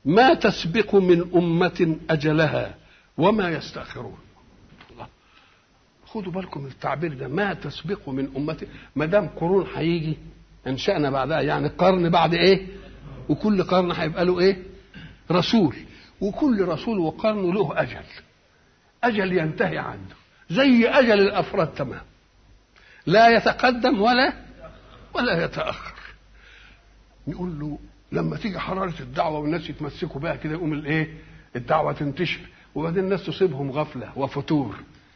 ما تسبق من أمة أجلها وما يستأخرون الله خدوا بالكم من التعبير ده ما تسبق من أمة ما دام قرون هيجي أنشأنا بعدها يعني قرن بعد إيه وكل قرن هيبقى له إيه رسول وكل رسول وقرن له أجل أجل ينتهي عنه زي أجل الأفراد تمام لا يتقدم ولا ولا يتأخر نقول له لما تيجي حرارة الدعوة والناس يتمسكوا بها كده يقوم الايه الدعوة تنتشر وبعدين الناس تصيبهم غفلة وفتور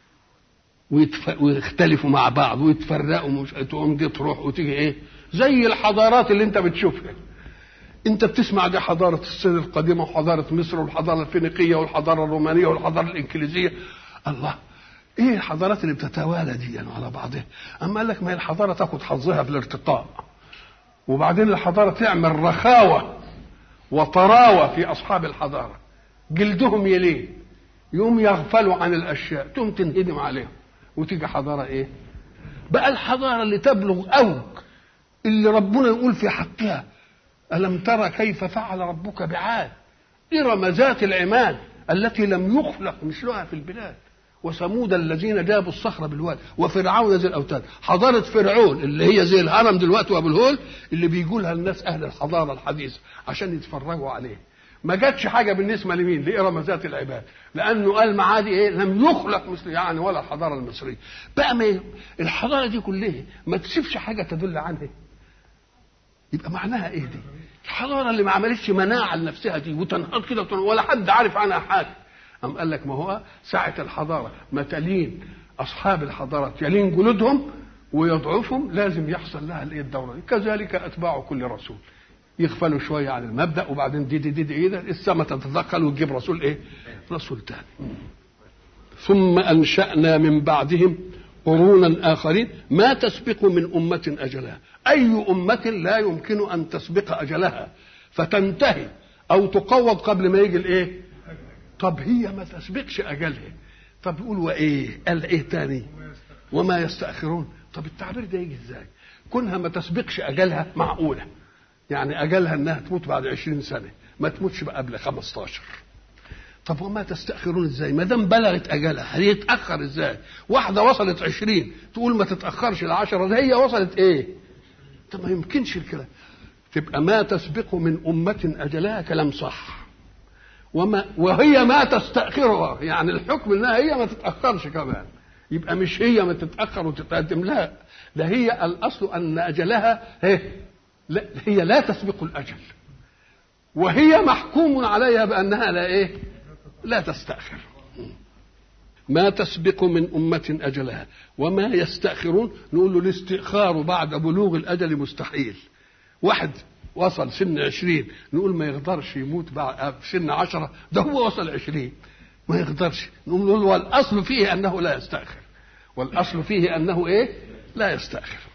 ويتف... ويختلفوا مع بعض ويتفرقوا مش تقوم دي تروح وتيجي ايه زي الحضارات اللي انت بتشوفها انت بتسمع دي حضارة الصين القديمة وحضارة مصر والحضارة الفينيقية والحضارة الرومانية والحضارة الإنجليزية الله ايه الحضارات اللي بتتوالى دي يعني على بعضها اما قال لك ما هي الحضارة تاخد حظها في الارتقاء وبعدين الحضارة تعمل رخاوة وطراوة في أصحاب الحضارة جلدهم يلين يوم يغفلوا عن الأشياء تقوم تنهدم عليهم وتيجي حضارة إيه بقى الحضارة اللي تبلغ أوج اللي ربنا يقول في حقها ألم ترى كيف فعل ربك بعاد إرم ذات العماد التي لم يخلق مثلها في البلاد وثمود الذين جابوا الصخر بالواد وفرعون ذي الاوتاد حضاره فرعون اللي هي زي الهرم دلوقتي وابو الهول اللي بيقولها الناس اهل الحضاره الحديثه عشان يتفرجوا عليه ما جاتش حاجه بالنسبه لمين لارم ذات العباد لانه قال معادي ايه لم يخلق مثل يعني ولا الحضاره المصريه بقى ما الحضاره دي كلها ما تسيبش حاجه تدل عنها يبقى معناها ايه دي الحضاره اللي ما عملتش مناعه لنفسها دي وتنهض كده ولا حد عارف عنها حاجه أم قال لك ما هو ساعة الحضارة ما تلين أصحاب الحضارات يلين جلودهم ويضعفهم لازم يحصل لها الايه الدورة دي كذلك أتباع كل رسول يغفلوا شوية عن المبدأ وبعدين دي دي دي, دي, دي السماء تتدخل وتجيب رسول إيه؟ رسول تاني ثم أنشأنا من بعدهم قرونا آخرين ما تسبق من أمة أجلها أي أمة لا يمكن أن تسبق أجلها فتنتهي أو تقوض قبل ما يجي الإيه؟ طب هي ما تسبقش اجلها طب يقول وايه قال ايه تاني وما يستاخرون طب التعبير ده يجي ازاي كونها ما تسبقش اجلها معقوله يعني اجلها انها تموت بعد عشرين سنه ما تموتش بقى قبل 15 طب وما تستأخرون ازاي ما دام بلغت اجلها هيتأخر ازاي واحدة وصلت عشرين تقول ما تتأخرش العشرة ده هي وصلت ايه طب ما يمكنش الكلام تبقى ما تسبق من أمة أجلها كلام صح وما وهي ما تستأخرها يعني الحكم انها هي ما تتأخرش كمان يبقى مش هي ما تتأخر وتتقدم لا ده هي الأصل أن أجلها هي لا هي لا تسبق الأجل وهي محكوم عليها بأنها لا إيه لا تستأخر ما تسبق من أمة أجلها وما يستأخرون نقول له الاستئخار بعد بلوغ الأجل مستحيل واحد وصل سن عشرين نقول ما يقدرش يموت بعد سن عشرة ده هو وصل عشرين ما يقدرش نقول له والأصل فيه أنه لا يستأخر والأصل فيه أنه إيه لا يستأخر